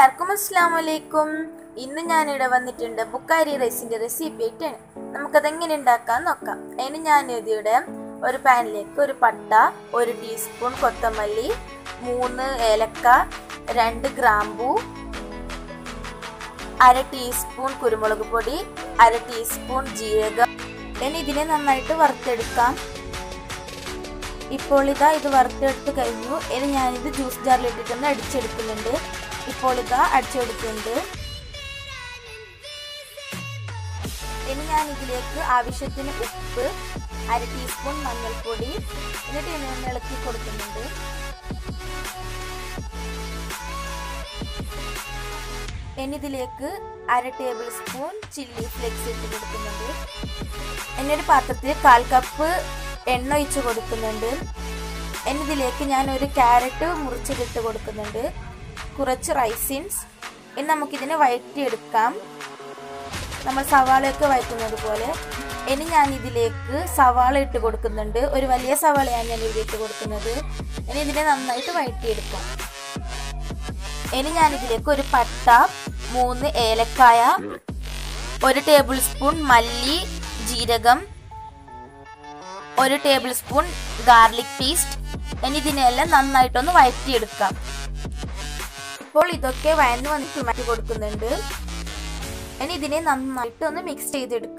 എല്ലാവർക്കും അസ്സാം വലൈക്കും ഇന്ന് ഞാനിവിടെ വന്നിട്ടുണ്ട് ബുക്കാരി റൈസിന്റെ റെസിപ്പി ആയിട്ടാണ് നമുക്കത് എങ്ങനെ ഉണ്ടാക്കാൻ നോക്കാം അതിന് ഞാൻ ഇതിവിടെ ഒരു പാനിലേക്ക് ഒരു പട്ട ഒരു ടീസ്പൂൺ കൊത്തമല്ലി മൂന്ന് ഏലക്ക രണ്ട് ഗ്രാമ്പൂ അര ടീസ്പൂൺ കുരുമുളക് പൊടി അര ടീസ്പൂൺ ജീരകം ഇനി ഇതിനെ നന്നായിട്ട് വറുത്തെടുക്കാം ഇപ്പോൾ ഇതാ ഇത് വറുത്തെടുത്ത് കഴിഞ്ഞു ഇനി ഞാനിത് ജ്യൂസ് ജാറിൽ ഇട്ടിട്ടൊന്ന് അടിച്ചെടുക്കുന്നുണ്ട് ഇപ്പോൾ ഇതാ അടിച്ചെടുക്കുന്നുണ്ട് ഇനി ഞാൻ ഇതിലേക്ക് ആവശ്യത്തിന് ഉപ്പ് അര ടീസ്പൂൺ മഞ്ഞൾപ്പൊടി എന്നിട്ട് ഇനി ഒന്ന് ഇളക്കി കൊടുക്കുന്നുണ്ട് ഇനി ഇതിലേക്ക് അര ടേബിൾ സ്പൂൺ ചില്ലി ഫ്ലെക്സ് ഇട്ട് കൊടുക്കുന്നുണ്ട് ഇനി ഒരു പാത്രത്തിൽ കാൽ കപ്പ് എണ്ണ ഒഴിച്ച് കൊടുക്കുന്നുണ്ട് എന്നിതിലേക്ക് ഞാൻ ഒരു ക്യാരറ്റ് മുറിച്ചിട്ട് കൊടുക്കുന്നുണ്ട് കുറച്ച് റൈസിൻസ് ഇനി നമുക്കിതിനെ വഴറ്റിയെടുക്കാം നമ്മൾ സവാളയൊക്കെ വഴറ്റുന്നത് പോലെ ഇനി ഞാൻ ഇതിലേക്ക് സവാള ഇട്ട് കൊടുക്കുന്നുണ്ട് ഒരു വലിയ സവാളയാണ് ഞാൻ ഇതിലേക്ക് കൊടുക്കുന്നത് ഇനി ഇതിനെ നന്നായിട്ട് വഴറ്റിയെടുക്കാം ഇനി ഞാൻ ഇതിലേക്ക് ഒരു പട്ട മൂന്ന് ഏലക്കായ ഒരു ടേബിൾ സ്പൂൺ മല്ലി ജീരകം ഒരു ടേബിൾ സ്പൂൺ ഗാർലിക് പേസ്റ്റ് ഇനി ഇതിനെല്ലാം നന്നായിട്ടൊന്ന് വഴറ്റിയെടുക്കാം ഇപ്പോൾ ഇതൊക്കെ വഴന്ന് വന്നിട്ട് മാറ്റി കൊടുക്കുന്നുണ്ട് ഇനി ഇതിനെ നന്നായിട്ട് ഒന്ന് മിക്സ് ചെയ്തെടുക്കും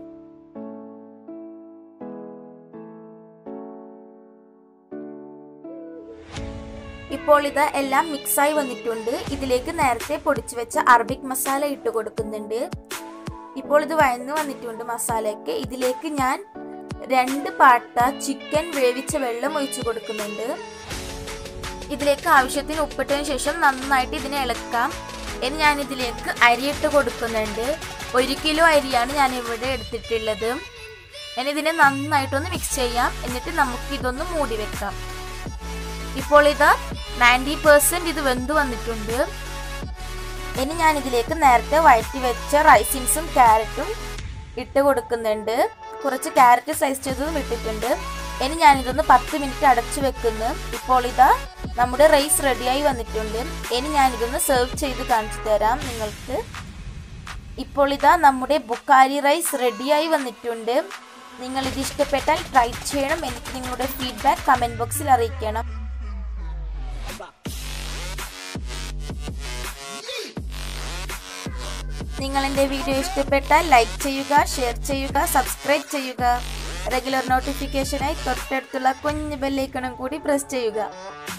ഇപ്പോൾ ഇത് എല്ലാം മിക്സായി വന്നിട്ടുണ്ട് ഇതിലേക്ക് നേരത്തെ പൊടിച്ചു വെച്ച അറബിക് മസാല ഇട്ട് കൊടുക്കുന്നുണ്ട് ഇപ്പോൾ ഇത് വഴന്നു വന്നിട്ടുണ്ട് മസാലയൊക്കെ ഇതിലേക്ക് ഞാൻ രണ്ട് പാട്ട ചിക്കൻ വേവിച്ച വെള്ളം ഒഴിച്ചു കൊടുക്കുന്നുണ്ട് ഇതിലേക്ക് ആവശ്യത്തിന് ഉപ്പിട്ടതിന് ശേഷം നന്നായിട്ട് ഇതിനെ ഇളക്കാം ഇനി ഞാൻ ഇതിലേക്ക് അരിയിട്ട് കൊടുക്കുന്നുണ്ട് ഒരു കിലോ അരിയാണ് ഞാൻ ഇവിടെ എടുത്തിട്ടുള്ളത് ഇനി ഇതിനെ നന്നായിട്ടൊന്ന് മിക്സ് ചെയ്യാം എന്നിട്ട് നമുക്ക് ഇതൊന്ന് മൂടി വെക്കാം ഇപ്പോൾ ഇത് നയൻറ്റി പെർസെൻറ്റ് ഇത് വെന്ത് വന്നിട്ടുണ്ട് ഇനി ഞാൻ ഇതിലേക്ക് നേരത്തെ വഴറ്റി വെച്ച റൈസിൻസും ക്യാരറ്റും ഇട്ട് കൊടുക്കുന്നുണ്ട് കുറച്ച് ക്യാരറ്റ് സ്ലൈസ് ചെയ്തതും ഇട്ടിട്ടുണ്ട് ഇനി ഞാനിതൊന്ന് പത്ത് മിനിറ്റ് അടച്ചു വെക്കുന്നു ഇപ്പോൾ ഇതാ നമ്മുടെ റൈസ് റെഡിയായി വന്നിട്ടുണ്ട് ഇനി ഞാനിതൊന്ന് സെർവ് ചെയ്ത് കാണിച്ചു തരാം നിങ്ങൾക്ക് ഇപ്പോൾ ഇതാ നമ്മുടെ ബുക്കാരി റൈസ് റെഡിയായി വന്നിട്ടുണ്ട് നിങ്ങൾ ഇത് ഇഷ്ടപ്പെട്ടാൽ ട്രൈ ചെയ്യണം എനിക്ക് നിങ്ങളുടെ ഫീഡ്ബാക്ക് കമൻറ്റ് ബോക്സിൽ അറിയിക്കണം നിങ്ങൾ എൻ്റെ വീഡിയോ ഇഷ്ടപ്പെട്ടാൽ ലൈക്ക് ചെയ്യുക ഷെയർ ചെയ്യുക സബ്സ്ക്രൈബ് ചെയ്യുക റെഗുലർ നോട്ടിഫിക്കേഷനായി തൊട്ടടുത്തുള്ള കുഞ്ഞ് ബെല്ലൈക്കണും കൂടി പ്രസ് ചെയ്യുക